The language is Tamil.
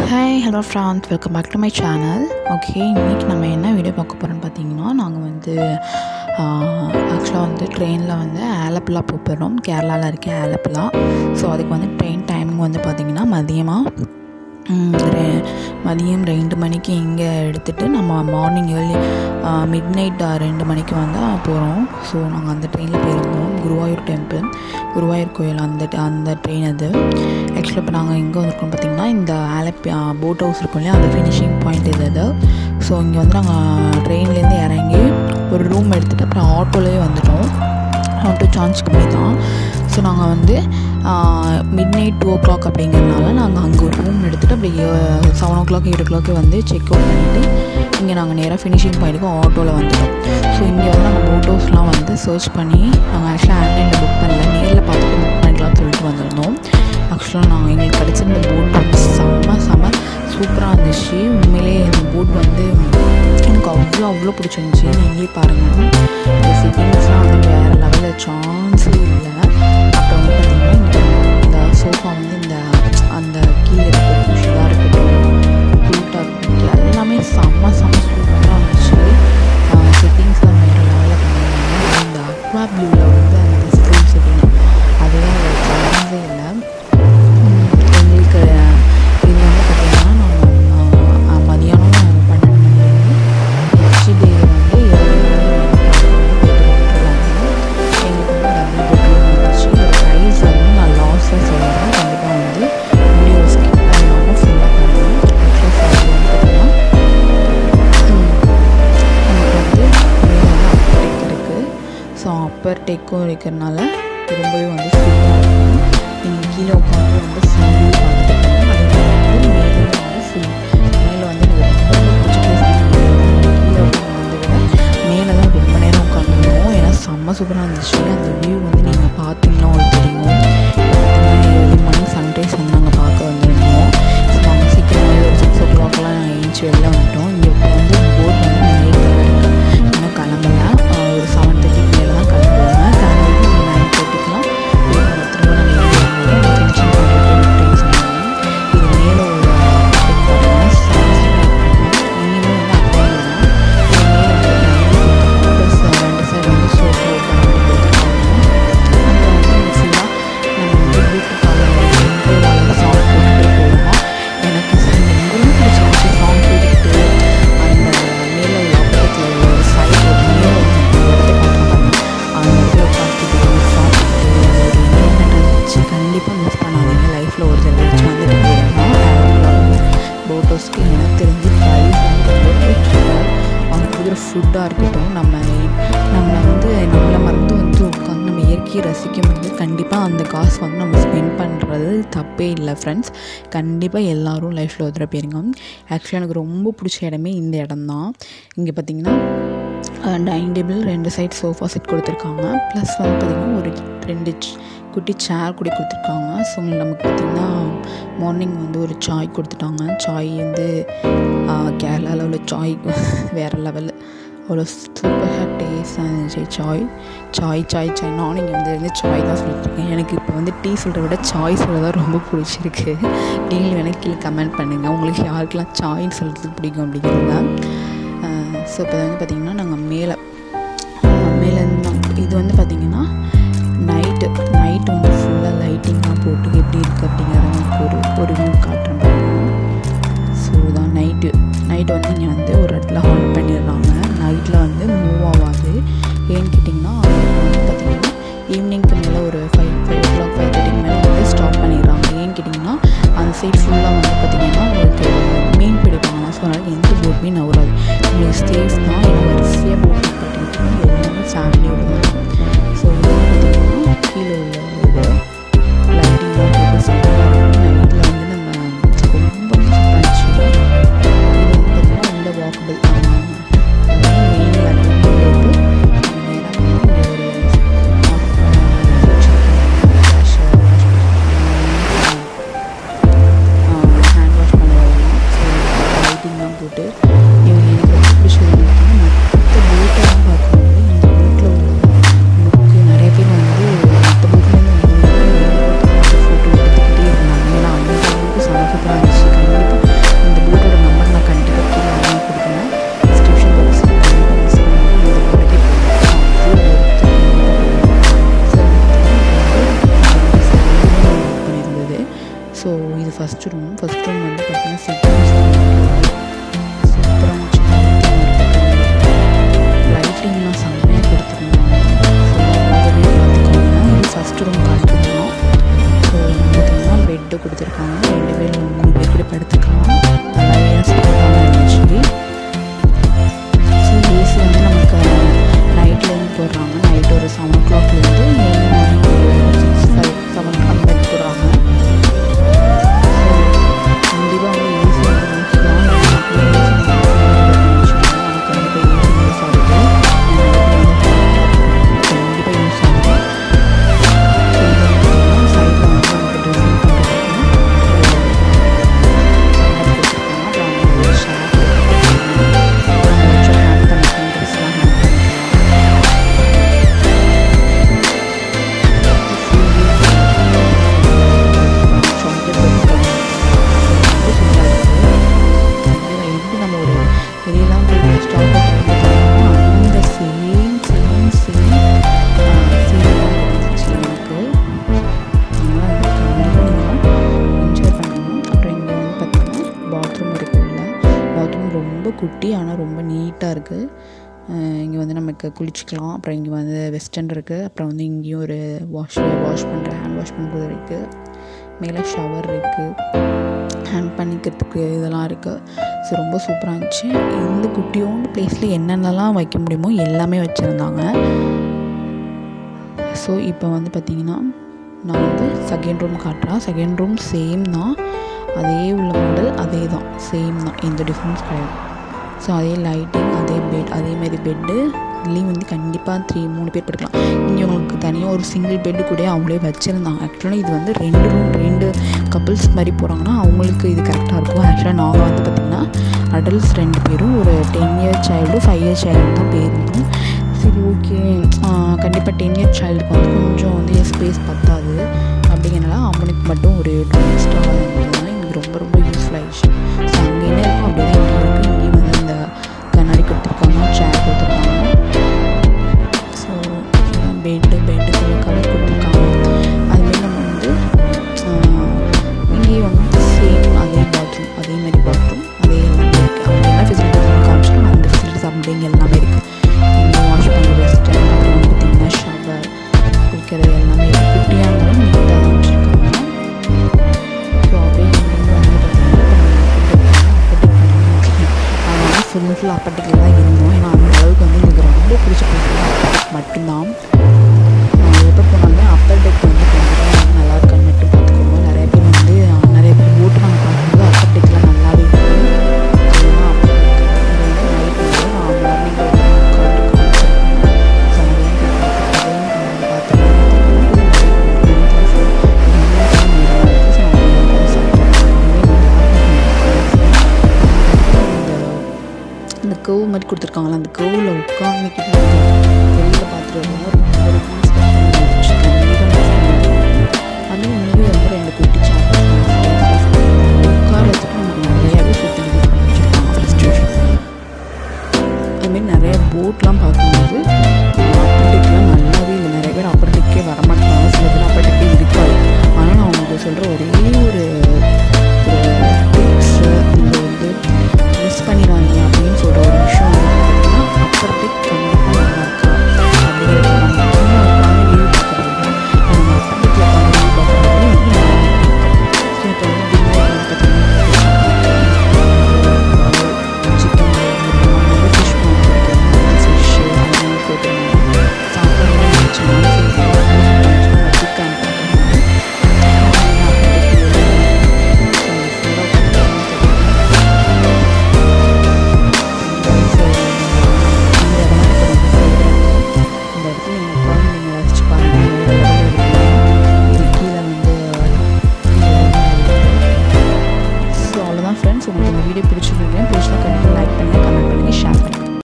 Hi hello friends welcome back to my channel okay இன்றைக்கி நம்ம என்ன வீடியோ பார்க்க போகிறோம்னு பார்த்தீங்கன்னா நாங்கள் வந்து ஆக்சுவலாக வந்து ட்ரெயினில் வந்து ஆலப்புழா போக போகிறோம் கேரளாவில் இருக்க ஆலப்புழா ஸோ அதுக்கு வந்து ட்ரெயின் டைமிங் வந்து பார்த்திங்கன்னா மதியமாக ரெ- மதியம் ரெண்டு மணிக்கு இங்கே எடுத்துகிட்டு நம்ம மார்னிங் ஏர்லி மிட் நைட் ரெண்டு மணிக்கு வந்து போகிறோம் ஸோ நாங்கள் அந்த ட்ரெயினில் போயிருந்தோம் குருவாயூர் டெம்பிள் குருவாயூர் கோயில் அந்த அந்த ட்ரெயின் அது ஆக்சுவலாக இப்போ நாங்கள் எங்கே வந்திருக்கோம் பார்த்திங்கன்னா இந்த ஆலப்பி போட் ஹவுஸ் இருக்கும் இல்லையா அந்த ஃபினிஷிங் பாயிண்ட் இது அது ஸோ இங்கே வந்து நாங்கள் ட்ரெயின்லேருந்து இறங்கி ஒரு ரூம் எடுத்துகிட்டு அப்புறம் ஆட்டோலேயே வந்துட்டோம் ஆட்டோ சார்ஜ் கம்மி தான் ஸோ நாங்கள் வந்து midnight two o'clock அப்படிங்கிறதுனால நாங்கள் அங்கே ஒரு ரூம் எடுத்துகிட்டு அப்படியே செவன் ஓ கிளாக் எயிட் ஓ கிளாக்கு வந்து செக் அவுட் பண்ணிவிட்டு இங்கே நாங்கள் நேராக ஃபினிஷிங் பாயிண்ட்டுக்கு ஆட்டோவில் வந்துட்டோம் ஸோ இங்கே வந்து நாங்கள் ஃபோட்டோஸ்லாம் வந்து சர்ச் பண்ணி நாங்கள் ஆக்சுவலாக ஆன்லைனில் புக் பண்ணல நேரில் பார்த்துட்டு புக் பண்ணிக்கலாம்னு சொல்லிட்டு வந்திருந்தோம் ஆக்சுவலாக நாங்கள் எங்களுக்கு கிடச்சிருந்த போட் வந்து செம்ம செம்ம சூப்பராக இருந்துச்சு உண்மையிலே இந்த போட் வந்து எனக்கு அவ்வளோ அவ்வளோ பிடிச்சிருந்துச்சி நீங்களே பாருங்கள் இந்த செட்டிங்ஸ்லாம் வந்து வேறு லெவலில் சான்ஸே இல்லை அப்புறம் வந்து பார்த்திங்கன்னா இங்கே இந்த சோஃபா வந்து இந்த அந்த கீழே இருக்க குஷியாக இருக்கட்டும் க்யூட்டாக இருக்கட்டும் எல்லாமே செம்ம செம்ம சூப்பராக இருந்துச்சு செட்டிங்ஸ்லாம் வேறு லெவலில் பண்ணியிருந்தாங்க இந்த அக்வா ப்ளூவில் வந்து அந்த ஸ்க்ரீன் செட்டிங் அதுதான் சான்ஸே இல்லை உம், எங்களுக்கு இது வந்து பார்த்திங்கன்னா நம்ம மதியானம் பன்னெண்டு மணிலேருந்து நெக்ஸ்ட் டே வந்து ஏழு மணி எங்களுக்கு வந்து டபுள் பெட்ரூம் வந்துச்சு இதோட ப்ரைஸ் வந்து நான் லாஸாக சொல்கிறேன் கண்டிப்பாக வந்து வீடியோ ஸ்கிப் பண்ணாமல் ஃபுல்லாக பாருங்கள் ஆக்சுவலாக வந்து பார்த்திங்கன்னா நமக்கு வந்து மேலே வந்து அப்பர் டெக் இருக்குது ஸோ அப்பர் டெக்கும் இருக்கிறனால ரொம்பவே வந்து சூப்பராக இருக்கும் நீங்கள் கீழே உட்காந்து வந்து ஃபுல்லி பார்த்துட்டு போகணும் அதே மாதிரி வந்து மேலே வந்து ஃபுல் மேலே வந்து எனக்கு ரொம்ப பிடிச்ச place கீழே உட்காந்து விட மேலே தான் ரொம்ப நேரம் உட்காந்துருந்தோம் ஏன்னா செம்ம சூப்பராக இருந்துச்சு அந்த வியூ வந்து நீங்கள் பார்த்தீங்கன்னா உங்களுக்கு தெரியும் ஏழு மணி சன்ரைஸ் வந்து நாங்கள் பார்க்க வந்திருந்தோம் ஸோ நாங்கள் சீக்கிரமாகவே ஒரு சிக்ஸ் ஓ கிளாக்லாம் ஏஞ்சி வெளில வந்துட்டோம் இங்கே இப்போ வந்து போட் வந்து நைட் இன்னும் கிளம்பல ஆஹ் ஒரு செவன் தேர்ட்டிக்கு மேலே தான் கிளம்புவாங்க கிளம்பிட்டு நைன் தேர்ட்டிக்கெலாம் திரும்ப நாங்கள் டென்ஷன் பண்ணுறது சொன்னாங்க இது மேலே ஒரு பார்த்தீங்கன்னா இனிமேல் வந்து அப்படியே இது மேலே வந்து ப்ளஸ் ரெண்டு சைடு வந்து சோஃபா உட்காந்து கொடுத்துருக்காங்க அங்கே வந்து ஃபுல்லாக நம்ம வந்து ப்ளூடூத் காலில் சாங் போட்டுகிட்டே போகலாம் எனக்கு ரொம்ப பிடிச்சிருந்துச்சு சாங் கேட்டுக்கிட்டு அந்த மேலே உள்ள அப்பக்கத்தில் உள்ள ஒரு சைடு ஒரு மேலே ஒரு இடத்த காட்டுறாங்க அந்த இடத்துல உட்காந்துட்டு சாப்பிட்டுட்டு ஒரு என்ஜாய்மெண்ட் இருந்துச்சு கண்டிப்பாக மிஸ் பண்ணாதீங்க லைஃப்பில் ஒரு தடவை வந்துட்டு போயிடணும் போட்டோஸ்க்கு எனக்கு தெரிஞ்சு ப்ரைஸ் வந்து ரொம்ப cheap. அவங்க கொடுக்குற ஃபுட்டாக இருக்கட்டும் நம்ம நம்ம வந்து நம்மளை மறந்து வந்து உட்காந்து நம்ம இயற்கையை ரசிக்கும் போது கண்டிப்பாக அந்த காசு வந்து நம்ம ஸ்பெண்ட் பண்ணுறது தப்பே இல்லை ஃப்ரெண்ட்ஸ் கண்டிப்பாக எல்லாரும் லைஃப்பில் ஒரு தடவை போயிருங்க ஆக்சுவலாக எனக்கு ரொம்ப பிடிச்ச இடமே இந்த இடம் தான் இங்கே பார்த்தீங்கன்னா டைனிங் டேபிள் ரெண்டு சைடு சோஃபா செட் கொடுத்துருக்காங்க ப்ளஸ் வந்து பார்த்திங்கன்னா ஒரு ரெண்டு ch- குட்டி சேர் கூட கொடுத்துருக்காங்க ஸோ நமக்கு பார்த்திங்கன்னா மார்னிங் வந்து ஒரு சாய் கொடுத்துட்டாங்க சாய் வந்து கேரளாவில் உள்ள சாய் வேறு லெவலில் அவ்வளோ சூப்பராக டேஸ்டாக இருந்துச்சு சாய் சாய் சாய் சாய் நானும் இங்கே வந்து வந்து சாய் தான் சொல்லிட்டு இருக்கேன் எனக்கு இப்போ வந்து டீ சொல்கிறத விட சாய் சொல்ல தான் ரொம்ப பிடிச்சிருக்கு டீல் வேணால் கீழே கமெண்ட் பண்ணுங்கள் உங்களுக்கு யாருக்கெல்லாம் சாய்ன்னு சொல்கிறதுக்கு பிடிக்கும் அப்படிங்கிறத ஸோ இப்போ வந்து பார்த்திங்கன்னா நாங்கள் மேலே மேலே இது வந்து பார்த்திங்கன்னா நைட்டு நைட்டு வந்து ஃபுல்லாக லைட்டிங்லாம் போட்டு எப்படி இருக்குது அப்படிங்கிறத உங்களுக்கு ஒரு ஒரு வியூ காட்டுறேன் பாருங்க ஸோ தான் நைட்டு நைட்டு வந்து இங்கே வந்து ஒரு இடத்துல ஹால் பண்ணிடுறாங்க நைட்டில் வந்து மூவ் ஆகாது ஏன்னு கேட்டிங்கன்னா வந்து பார்த்திங்கன்னா ஈவினிங்க்கு மேலே ஒரு five five o'clock five தேர்ட்டிக்கு மேலே வந்து ஸ்டாப் பண்ணிடுறாங்க ஏன்னு கேட்டிங்கன்னா அந்த சைட் ஃபுல்லாக வந்து பார்த்திங்கன்னா உங்களுக்கு மீன் பிடிப்பாங்க ஸோ அதனால் எந்த போட்டுமே நவராது உங்களுக்கு சேஃப் தான் ஏன்னா வரிசையாக போட்டு கட்டிட்டு எல்லாமே ஃபேமிலியோட ஸோ இது வந்து பார்த்திங்கன்னா கீழே உள்ள இது லைட்டிங்லாம் போட்டு சூப்பராக நைட்டில் வந்து நம்ம ரொம்ப சூப்பராக இருந்துச்சு இது வந்து பார்த்திங்கன்னா உள்ள வாக்கபிள் மெயின் லைட்டிங் போட்டு நேராக வந்து இங்கே ஒரு ஹேண்ட் வாஷ் பண்ண வரலாம் ஸோ லைட்டிங்லாம் போட்டு இவங்க எனக்கு ரொம்ப பிடிச்சது என்னன்னா மற்ற போட்டெல்லாம் பார்க்கும்போது இந்த போட்டில் உள்ள லுக்கு நிறைய பேர் வந்து மற்ற போட்டில் இது ஃபஸ்ட் ரூம் ஃபஸ்ட் ரூம் வந்து பார்த்தீங்கன்னா சிட்டிங் சூப்பராக லைட்டிங்லாம் செம்மையாக கொடுத்துருந்தாங்க பார்த்துக்கோங்க இது ஃபஸ்ட் ரூம் காட்டிருந்தோம் ஸோ பார்த்தீங்கன்னா பெட்டு கொடுத்துருக்காங்க ரெண்டு பேர் மூணு பேர் கூட படுத்துக்கலாம் நல்லாவே சூப்பராக இருந்துச்சு ஸோ ஏசி வந்து நமக்கு நைட்லேருந்து போடுறாங்க நைட் ஒரு செவன் ஓ கிளாக்லேருந்து ஏழு மார்னிங் ஒரு சிக்ஸ் ஃபைவ் செவன் அந்த மாதிரி போடுறாங்க கண்டிப்பாக வந்து ஏசி வந்து யூஸ் தான் நமக்கு கண்டிப்பாக ஏசி யூஸ் ஆகுது கண்டிப்பாக யூஸ் ஆகுது சைடில் வந்து நமக்கு ட்ரெஸ்ஸிங் எப்படி நம்ம ஒரு வெளியெல்லாம் போய் ஸ்டாப் அந்த சேம் சேம் சேம் ஃபீல் இருந்துச்சு எனக்கு என்ஜாய் பண்ணணும் அப்புறம் இங்கே வந்து பார்த்தீங்கன்னா பாத்ரூம் இருக்குல்ல பாத்ரூம் ரொம்ப குட்டி ஆனால் ரொம்ப நீட்டாக இருக்குது இங்கே வந்து நமக்கு குளிச்சுக்கலாம் அப்புறம் இங்கே வந்து வெஸ்டர்ன் இருக்குது அப்புறம் வந்து இங்கேயும் ஒரு வாஷ் வாஷ் பண்ணுற ஹேண்ட் வாஷ் பண்ணுறது இருக்குது மேலே ஷவர் இருக்குது ஹேண்ட் பண்ணிக்கிறதுக்கு இதெல்லாம் இருக்குது ஸோ ரொம்ப சூப்பராக இருந்துச்சு இந்த குட்டியோண்டு ப்ளேஸில் என்னென்னலாம் வைக்க முடியுமோ எல்லாமே வச்சுருந்தாங்க ஸோ இப்போ வந்து பார்த்திங்கன்னா நான் வந்து செகண்ட் ரூம் காட்டுறேன் செகண்ட் ரூம் சேம் தான் அதே உள்ள மாடல் அதே தான் சேம் தான் எந்த டிஃப்ரென்ஸ் கிடையாது ஸோ அதே லைட்டிங் அதே பெட் அதேமாரி பெட்டு இதுலேயும் வந்து கண்டிப்பாக த்ரீ மூணு பேர் படுக்கலாம் இங்கே உங்களுக்கு தனியாக ஒரு சிங்கிள் பெட்டு கூட அவங்களே வச்சுருந்தாங்க ஆக்சுவலாக இது வந்து ரெண்டு ரூம் ரெண்டு கப்புள்ஸ் மாதிரி போகிறாங்கன்னா அவங்களுக்கு இது கரெக்டாக இருக்கும் ஆக்சுவலாக நாங்கள் வந்து பார்த்திங்கன்னா அடல்ட்ஸ் ரெண்டு பேரும் ஒரு ten year child five year child தான் போயிருந்தோம் சரி ஓகே கண்டிப்பாக டென் இயர் சைல்டுக்கு வந்து கொஞ்சம் வந்து ஸ்பேஸ் பத்தாது அப்படிங்கிறனால அவனுக்கு மட்டும் ஒரு டூ எக்ஸ்ட்ரா இருந்ததுனால எங்களுக்கு ரொம்ப ரொம்ப யூஸ்ஃபுல் ஆயிடுச்சு ஸோ அங்கே என்ன இருக்கும் அப்படி தான் இங்கே இருக்குது இங்கேயும் வந்து இந்த கண்ணாடி கொடுத்துருக்காங்க சேர் கொடுத்துருக்காங்க ஸோ பெட்டு பெட்டுக்குள்ள கவர் கொடுத்துருக்காங்க அதுமாரி நம்ம வந்து இங்கேயும் வந்து சேம் அதே பாத்ரூம் அதே மாதிரி பாத்ரூம் அதே எல்லாமே இருக்குது அவங்க என்ன ஃபெசிலிட்டிஸ் காமிச்சிடும் அந்த ஃபெசிலிட்டிஸ் அப்படிங்க எல்லாமே இருக்குது இங்கே வாஷ் பண்ணுற வெஸ்டர்ன் அப்புறம் வந்து பார்த்திங்கன்னா ஷவர் குடிக்கிறது எல்லாமே இருக்குது குட்டியாக இருந்தாலும் நீட்டாக தான் வச்சுருக்காங்க ஸோ அப்படியே இங்கேருந்து வந்து பார்த்தீங்கன்னா ஃபுல் அண்ட் ஃபுல் அப்பட்டிக்கில் தான் இருந்தோம் ஏன்னா அந்த அளவுக்கு வந்து எனக்கு ரொம்ப பிடிச்ச பிடிச்சது மட்டும்தான் நான் எப்போ போனாலுமே அப்பர் டெக் வந்து கண்டிப்பாக வந்து நல்லா இருக்கான்னு மட்டும் பார்த்துக்கோங்க நிறைய பேர் வந்து நிறைய பேர் போட்டு நாங்கள் பார்க்கும்போது அப்பர் டெக்லாம் நல்லாவே இருக்கும் அதுதான் அப்பர் டெக் இது வந்து நைட் வந்து நான் மார்னிங் இந்த கர்வ் மாதிரி கொடுத்துருக்காங்களா அந்த கர்வில் உட்காந்துக்கிட்டு வெளியில் பார்த்துட்டு வரும்போது ரொம்ப